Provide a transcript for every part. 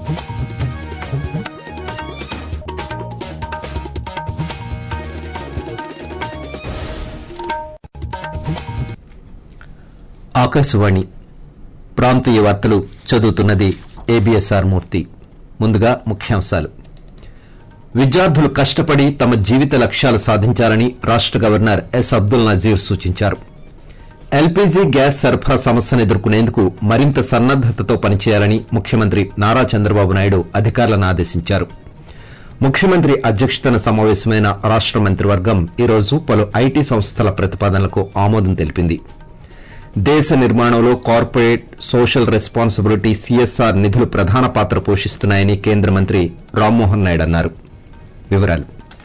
ఆకాశవాణి ప్రాంతీయ వార్తలు చదువుతున్నది ఏబిఎస్ఆర్ మూర్తి ముందుగా ముఖ్యాంశాలు విద్యార్థులు కష్టపడి తమ జీవిత లక్ష్యాలు సాధించాలని రాష్ట గవర్నర్ ఎస్ అబ్దుల్ నజీర్ సూచించారు ఎల్పీజీ గ్యాస్ సరఫరా సమస్యను ఎదుర్కొనేందుకు మరింత సన్నద్దతతో పనిచేయాలని ముఖ్యమంత్రి నారా చంద్రబాబు నాయుడు అధికారులను ఆదేశించారు ముఖ్యమంత్రి అధ్యక్షతన సమావేశమైన రాష్ట మంత్రివర్గం ఈరోజు పలు ఐటీ సంస్థల ప్రతిపాదనలకు ఆమోదం తెలిపింది దేశ నిర్మాణంలో కార్పొరేట్ సోషల్ రెస్పాన్సిబిలిటీ సీఎస్ఆర్ నిధులు ప్రధాన పాత్ర పోషిస్తున్నాయని కేంద్ర మంత్రి రామ్మోహన్ నాయుడు అన్నారు వివరాలు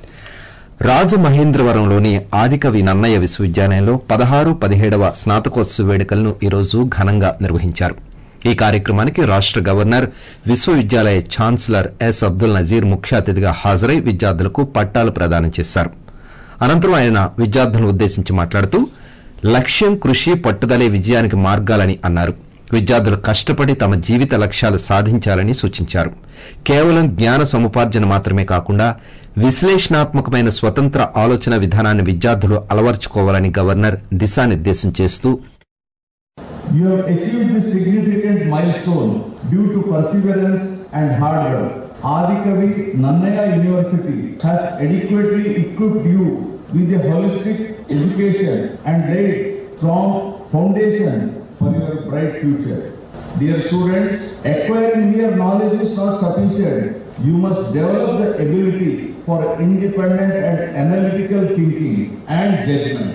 రాజమహేంద్రవరంలోని ఆదికవి నన్నయ్య విశ్వవిద్యాలయంలో పదహారు పదిహేడవ స్నాతకోత్సవ వేడుకలను ఈరోజు ఘనంగా నిర్వహించారు ఈ కార్యక్రమానికి రాష్ట గవర్నర్ విశ్వవిద్యాలయ ఛాన్సలర్ ఎస్ అబ్దుల్ నజీర్ ముఖ్య అతిథిగా హాజరై విద్యార్థులకు పట్టాలు ప్రదానం చేశారు అనంతరం ఆయన విద్యార్థులను ఉద్దేశించి మాట్లాడుతూ లక్ష్యం కృషి పట్టుదలే విజయానికి మార్గాలని అన్నారు విద్యార్థులు కష్టపడి తమ జీవిత లక్ష్యాలు సాధించాలని సూచించారు కేవలం జ్ఞాన సముపార్జన మాత్రమే కాకుండా విశ్లేషణాత్మకమైన స్వతంత్ర ఆలోచన విధానాన్ని విద్యార్థులు అలవర్చుకోవాలని గవర్నర్ దిశానిర్దేశం చేస్తూ You have achieved this significant milestone due to perseverance and hard work. Adikavi Nannaya University has adequately equipped you with a holistic education and laid strong foundation for your bright future. Dear students, acquiring mere knowledge is not sufficient. You must develop the ability for independent and analytical thinking and judgment.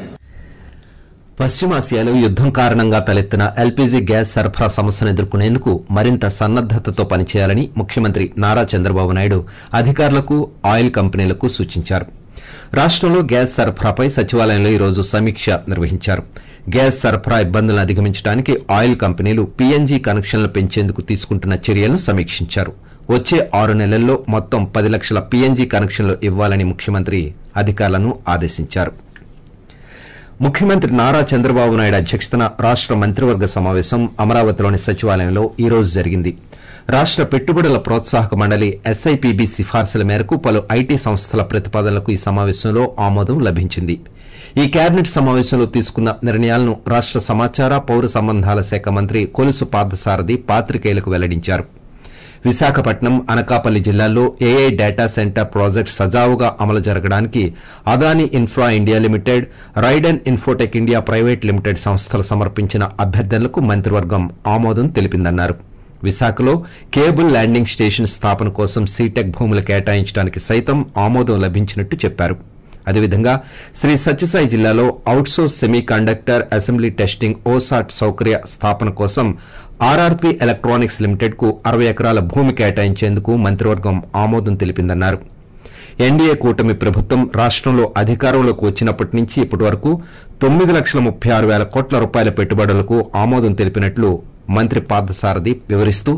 పశ్చిమాసియాలో యుద్దం కారణంగా తలెత్తిన LPG gas సరఫరా సమస్యను ఎదుర్కొనేందుకు మరింత సన్నద్దతతో పనిచేయాలని ముఖ్యమంత్రి నారా చంద్రబాబు నాయుడు అధికారులకు ఆయిల్ కంపెనీలకు సూచించారు రాష్టంలో గ్యాస్ సరఫరాపై సచివాలయంలో ఈరోజు సమీక్ష నిర్వహించారు గ్యాస్ సరఫరా ఇబ్బందులను అధిగమించడానికి ఆయిల్ కంపెనీలు పీఎన్జీ కనెక్షన్లు పెంచేందుకు తీసుకుంటున్న చర్యలను సమీక్షించారు వచ్చే ఆరు నెలల్లో మొత్తం పది లక్షల పీఎన్జీ కనెక్షన్లు ఇవ్వాలని ముఖ్యమంత్రి అధికారులను ఆదేశించారు ముఖ్యమంత్రి నారా చంద్రబాబు నాయుడు అధ్యక్షతన రాష్ట మంత్రివర్గ సమావేశం అమరావతిలోని సచివాలయంలో ఈ రోజు జరిగింది రాష్ట పెట్టుబడుల ప్రోత్సాహక మండలి ఎస్ఐపిబి సిఫార్సుల మేరకు పలు ఐటీ సంస్థల ప్రతిపాదనలకు ఈ సమావేశంలో ఆమోదం లభించింది ఈ కేబినెట్ సమావేశంలో తీసుకున్న నిర్ణయాలను రాష్ట సమాచార పౌర సంబంధాల శాఖ మంత్రి కొలుసు పార్థసారథి పాత్రికేయులకు వెల్లడించారు విశాఖపట్నం అనకాపల్లి జిల్లాల్లో ఏఐ డేటా సెంటర్ ప్రాజెక్ట్ సజావుగా అమలు జరగడానికి Adani infra India limited Raiden infotech India private limited సంస్థలు సమర్పించిన అభ్యర్థనలకు మంత్రివర్గం ఆమోదం తెలిపిందన్నారు విశాఖలో కేబుల్ ల్యాండింగ్ స్టేషన్ స్థాపన కోసం సీటెక్ భూములు కేటాయించడానికి సైతం ఆమోదం లభించినట్టు చెప్పారు అదేవిధంగా శ్రీ సత్యసాయి జిల్లాలో outsource semiconductor assembly testing OSAT సౌకర్య స్థాపన కోసం ఆర్ఆర్పీ ఎలక్ట్రానిక్స్ లిమిటెడ్ కు అరవై ఎకరాల భూమి కేటాయించేందుకు మంత్రివర్గం ఆమోదం తెలిపిందన్నారు ఎన్డీఏ కూటమి ప్రభుత్వం రాష్టంలో అధికారంలోకి వచ్చినప్పటి నుంచి ఇప్పటి వరకు తొమ్మిది లక్షల ముప్పై ఆరు వేల కోట్ల రూపాయల పెట్టుబడులకు ఆమోదం తెలిపినట్లు మంత్రి పార్థసారథి వివరిస్తూ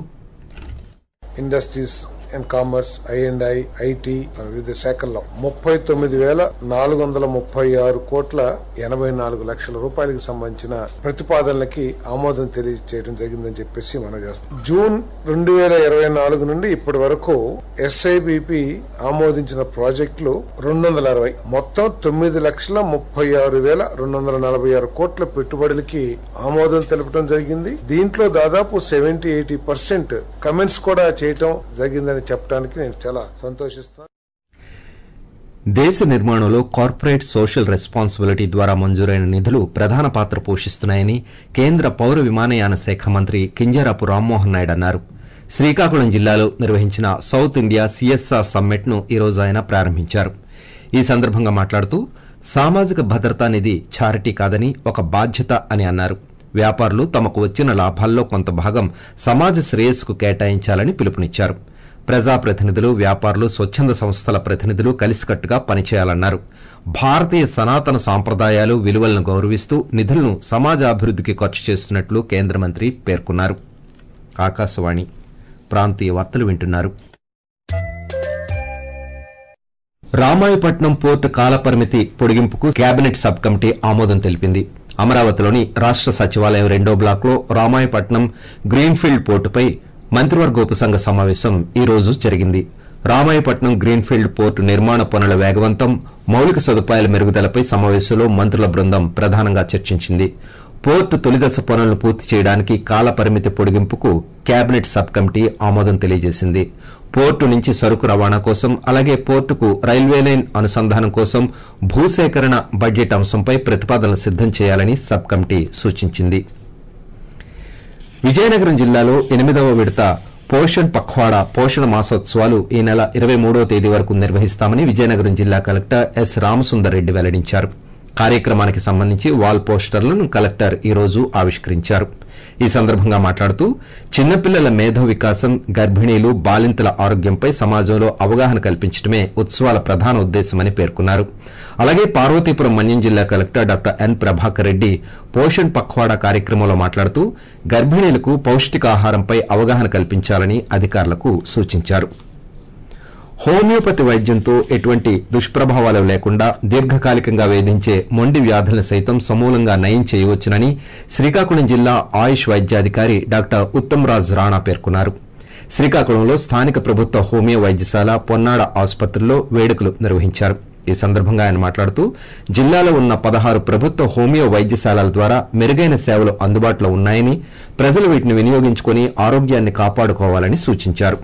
industries and commerce I and I IT వివిధ శాఖల్లో ముప్పై తొమ్మిది వేల నాలుగు వందల ముప్పై ఆరు కోట్ల ఎనభై నాలుగు లక్షల రూపాయలకు సంబంధించిన ప్రతిపాదనలకి ఆమోదం తెలియజేయడం జరిగిందని చెప్పేసి మనం చేస్తాం జూన్ రెండు వేల ఇరవై నాలుగు నుండి ఇప్పటి వరకు ఎస్ఐబిపి ఆమోదించిన ప్రాజెక్టులు రెండు వందల అరవై మొత్తం తొమ్మిది లక్షల ముప్పై ఆరు వేల రెండు వందల నలభై ఆరు కోట్ల పెట్టుబడులకి ఆమోదం తెలపడం జరిగింది దీంట్లో దాదాపు సెవెంటీ ఎయిటీ పర్సెంట్ కమెంట్స్ కూడా చేయటం జరిగిందని చెప్పడానికి నేను చాలా సంతోషిస్తాను దేశ నిర్మాణంలో కార్పొరేట్ సోషల్ రెస్పాన్సిబిలిటీ ద్వారా మంజూరైన నిధులు ప్రధాన పాత్ర పోషిస్తున్నాయని కేంద్ర పౌర విమానయాన శాఖ మంత్రి కింజరాపు రామ్మోహన్ నాయుడు అన్నారు శ్రీకాకుళం జిల్లాలో నిర్వహించిన సౌత్ ఇండియా సిఎస్ఆర్ సమ్మిట్ ను ఈ రోజు ఆయన ప్రారంభించారు ఈ సందర్భంగా మాట్లాడుతూ సామాజిక భద్రతా నిధి చారిటీ కాదని ఒక బాధ్యత అని అన్నారు వ్యాపారులు తమకు వచ్చిన లాభాల్లో కొంత భాగం సమాజ శ్రేయస్సుకు కేటాయించాలని పిలుపునిచ్చారు ప్రజాప్రతినిధులు వ్యాపారులు స్వచ్ఛంద సంస్థల ప్రతినిధులు కలిసికట్టుగా పనిచేయాలన్నారు భారతీయ సనాతన సాంప్రదాయాలు విలువలను గౌరవిస్తూ నిధులను సమాజాభివృద్ధికి ఖర్చు చేస్తున్నట్లు కేంద్ర మంత్రి పేర్కొన్నారు ఆకాశవాణి ప్రాంతీయ వార్తలు వింటున్నారు రామాయపట్నం పోర్టు కాలపరిమితి పొడిగింపుకు కేబినెట్ సబ్ కమిటీ ఆమోదం తెలిపింది అమరావతిలోని రాష్ట సచివాలయం రెండో బ్లాక్లో రామాయపట్నం గ్రీన్ఫీల్డ్ పోర్టుపై మంత్రివర్గ ఉపసంఘ సమావేశం ఈ రోజు జరిగింది రామాయపట్నం గ్రీన్ఫీల్డ్ పోర్టు నిర్మాణ పనుల వేగవంతం మౌలిక సదుపాయాల మెరుగుదలపై సమావేశంలో మంత్రుల బృందం ప్రధానంగా చర్చించింది పోర్టు తొలిదశ పనులను పూర్తి చేయడానికి కాల పరిమితి పొడిగింపుకు కేబినెట్ సబ్ కమిటీ ఆమోదం తెలియజేసింది పోర్టు నుంచి సరుకు రవాణా కోసం అలాగే పోర్టుకు రైల్వే లైన్ అనుసంధానం కోసం భూసేకరణ బడ్జెట్ అంశంపై ప్రతిపాదనలు సిద్దం చేయాలని సబ్ కమిటీ సూచించింది విజయనగరం జిల్లాలో ఎనిమిదవ విడత పోషణ్ పఖ్వాడా పోషణ మాసోత్సవాలు ఈ నెల ఇరవై మూడవ తేదీ వరకు నిర్వహిస్తామని విజయనగరం జిల్లా కలెక్టర్ ఎస్ రామసుందర్ రెడ్డి వెల్లడించారు కార్యక్రమానికి సంబంధించి వాల్ పోస్టర్లను కలెక్టర్ ఈ రోజు ఆవిష్కరించారు ఈ సందర్భంగా మాట్లాడుతూ చిన్నపిల్లల మేధో వికాసం గర్భిణీలు బాలింతల ఆరోగ్యంపై సమాజంలో అవగాహన కల్పించడమే ఉత్సవాల ప్రధాన ఉద్దేశమని పేర్కొన్నారు అలాగే పార్వతీపురం మన్యం జిల్లా collector doctor N Prabhakar Reddy Poshan Pakhwada కార్యక్రమంలో మాట్లాడుతూ గర్భిణీలకు పౌష్టికాహారంపై అవగాహన కల్పించాలని అధికారులకు సూచించారు హోమియోపతి వైద్యంతో ఎటువంటి దుష్ప్రభావాలు లేకుండా దీర్ఘకాలికంగా వేధించే మొండి వ్యాధులను సైతం సమూలంగా నయం చేయవచ్చునని శ్రీకాకుళం జిల్లా ఆయుష్ వైద్యాధికారి డాక్టర్ ఉత్తమ్ రాజ్ రాణా పేర్కొన్నారు శ్రీకాకుళంలో స్థానిక ప్రభుత్వ హోమియో వైద్యశాల పొన్నాడ ఆసుపత్రిలో వేడుకలు నిర్వహించారు ఈ సందర్భంగా ఆయన మాట్లాడుతూ జిల్లాలో ఉన్న పదహారు ప్రభుత్వ హోమియో వైద్యశాలల ద్వారా మెరుగైన సేవలు అందుబాటులో ఉన్నాయని ప్రజలు వీటిని వినియోగించుకుని ఆరోగ్యాన్ని కాపాడుకోవాలని సూచించారు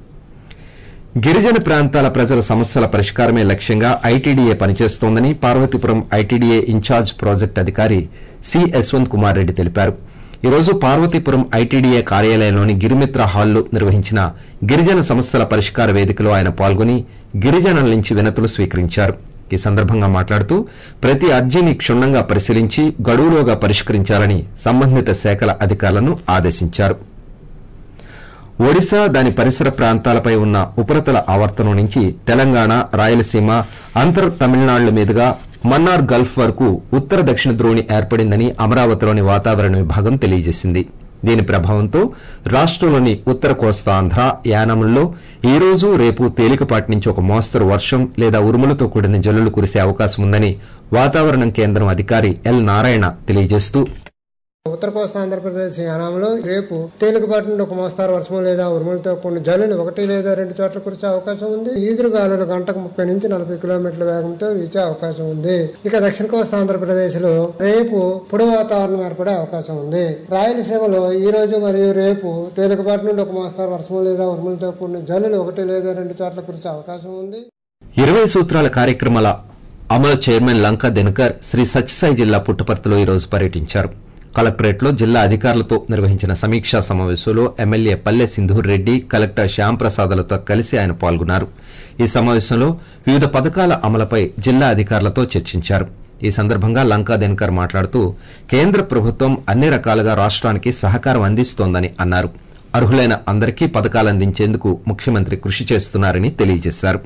గిరిజన ప్రాంతాల ప్రజల సమస్యల పరిష్కారమే లక్ష్యంగా ఐటీడీఏ పనిచేస్తోందని పార్వతీపురం ఐటీడీఏ ఇన్ఛార్జ్ ప్రాజెక్ట్ అధికారి సి యశ్వంత్ కుమార్ రెడ్డి తెలిపారు ఈ రోజు పార్వతీపురం ఐటీడీఏ కార్యాలయంలోని గిరిమిత్ర హాల్లో నిర్వహించిన గిరిజన సమస్యల పరిష్కార వేదికలో ఆయన పాల్గొని గిరిజనుల నుంచి వినతులు స్వీకరించారు ఈ సందర్భంగా మాట్లాడుతూ ప్రతి అర్జీని క్షుణ్ణంగా పరిశీలించి గడువులోగా పరిష్కరించాలని సంబంధిత శాఖల అధికారులను ఆదేశించారు ఒడిశా దాని పరిసర ప్రాంతాలపై ఉన్న ఉపరితల ఆవర్తనం నుంచి తెలంగాణ రాయలసీమ అంతర్ తమిళనాడుల మీదుగా మన్నార్ గల్ఫ్ వరకు ఉత్తర దక్షిణ ద్రోణి ఏర్పడిందని అమరావతిలోని వాతావరణ విభాగం తెలియజేసింది దీని ప్రభావంతో రాష్టంలోని ఉత్తర కోస్తాంధ్ర యానముల్లో ఈ రోజు రేపు తేలికపాటి నుంచి ఒక మోస్తరు వర్షం లేదా ఉరుములతో కూడిన జల్లులు కురిసే అవకాశం ఉందని వాతావరణం కేంద్రం అధికారి ఎల్ నారాయణ తెలియజేస్తూ ఉత్తర కోస్తా ఆంధ్రప్రదేశ్ యానాంలో రేపు తేలికపాటి నుండి ఒక మోస్తారు వర్షము లేదా ఉరుములతో కొన్ని జల్లులు ఒకటి లేదా రెండు చోట్ల కురిసే అవకాశం ఉంది ఈదురు గాలులు గంటకు ముప్పై నుంచి నలభై కిలోమీటర్ల వేగంతో వీచే అవకాశం ఉంది ఇక దక్షిణ కోస్తా ఆంధ్రప్రదేశ్ లో రేపు పొడి వాతావరణం ఏర్పడే అవకాశం ఉంది రాయలసీమలో ఈ రోజు మరియు రేపు తేలికపాటి నుండి ఒక మోస్తారు వర్షము లేదా ఉరుములతో కూడిన జల్లులు ఒకటి లేదా రెండు చోట్ల కురిసే అవకాశం ఉంది ఇరవై సూత్రాల కార్యక్రమాల అమలు చైర్మన్ లంకా దినకర్ శ్రీ సత్యసాయి జిల్లా పుట్టపర్తిలో ఈ రోజు పర్యటించారు కలెక్టరేట్లో జిల్లా అధికారులతో నిర్వహించిన సమీక్షా సమావేశంలో ఎమ్మెల్యే పల్లె సింధూర్ రెడ్డి కలెక్టర్ శ్యాంప్రసాద్లతో కలిసి ఆయన పాల్గొన్నారు ఈ సమావేశంలో వివిధ పథకాల అమలుపై జిల్లా అధికారులతో చర్చించారు ఈ సందర్భంగా లంకా దినకర్ మాట్లాడుతూ కేంద్ర ప్రభుత్వం అన్ని రకాలుగా రాష్ట్రానికి సహకారం అందిస్తోందని అన్నారు అర్హులైన అందరికీ పథకాలు అందించేందుకు ముఖ్యమంత్రి కృషి చేస్తున్నారని తెలియజేశారు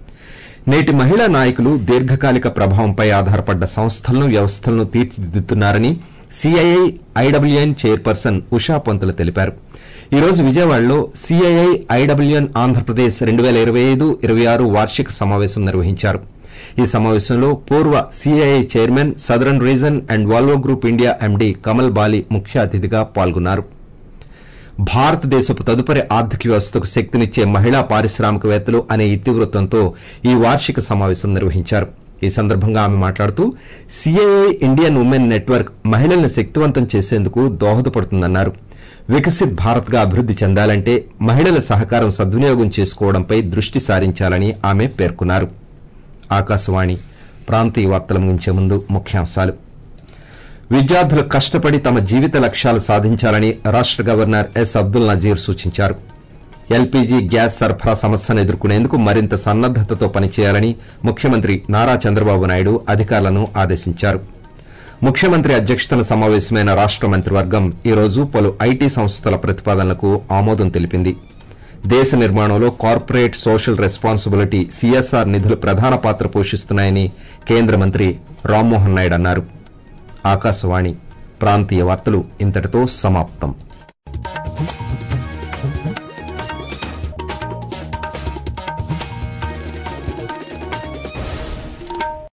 నేటి మహిళా నాయకులు దీర్ఘకాలిక ప్రభావంపై ఆధారపడ్డ సంస్థలను వ్యవస్థలను తీర్చిదిద్దుతున్నారని CII IWN chairperson Usha Pantulu తెలిపారు ఈ రోజు విజయవాడలో సిఐఐ ఐడబ్ల్యూఎన్ ఆంధ్రప్రదేశ్ రెండు వేల ఇరవై ఐదు ఇరవై ఆరు వార్షిక సమావేశం నిర్వహించారు ఈ సమావేశంలో పూర్వ CII chairman southern region and Volvo group India MD Kamal Bali ముఖ్య అతిథిగా పాల్గొన్నారు భారతదేశపు తదుపరి ఆర్థిక వ్యవస్థకు శక్తినిచ్చే మహిళా పారిశ్రామికవేత్తలు అనే ఇతివృత్తంతో ఈ వార్షిక సమావేశం నిర్వహించారు ఈ సందర్భంగా ఆమె మాట్లాడుతూ సిఐఐ ఇండియన్ ఉమెన్ నెట్వర్క్ మహిళలను శక్తివంతం చేసేందుకు దోహదపడుతుందన్నారు వికసిత్ భారత్ గా అభివృద్ది చెందాలంటే మహిళల సహకారం సద్వినియోగం చేసుకోవడంపై దృష్టి సారించాలని ఆమె పేర్కొన్నారు ఆకాశవాణి ప్రాంతీయ వార్తల ముగించే ముందు ముఖ్యాంశాలు విద్యార్థులు కష్టపడి తమ జీవిత లక్ష్యాలు సాధించాలని రాష్ట గవర్నర్ ఎస్ అబ్దుల్ నజీర్ సూచించారు ఎల్పీజీ గ్యాస్ సరఫరా సమస్యను ఎదుర్కొనేందుకు మరింత సన్నద్దతతో పనిచేయాలని ముఖ్యమంత్రి నారా చంద్రబాబు నాయుడు అధికారులను ఆదేశించారు ముఖ్యమంత్రి అధ్యక్షతన సమావేశమైన రాష్ట మంత్రివర్గం ఈ రోజు పలు ఐటీ సంస్థల ప్రతిపాదనలకు ఆమోదం తెలిపింది దేశ నిర్మాణంలో కార్పొరేట్ సోషల్ రెస్పాన్సిబిలిటీ సీఎస్ఆర్ నిధులు ప్రధాన పాత్ర పోషిస్తున్నాయని కేంద్ర మంత్రి రామ్మోహన్ నాయుడు అన్నారు ఆకాశవాణి ప్రాంతీయ వార్తలు ఇంతటితో సమాప్తం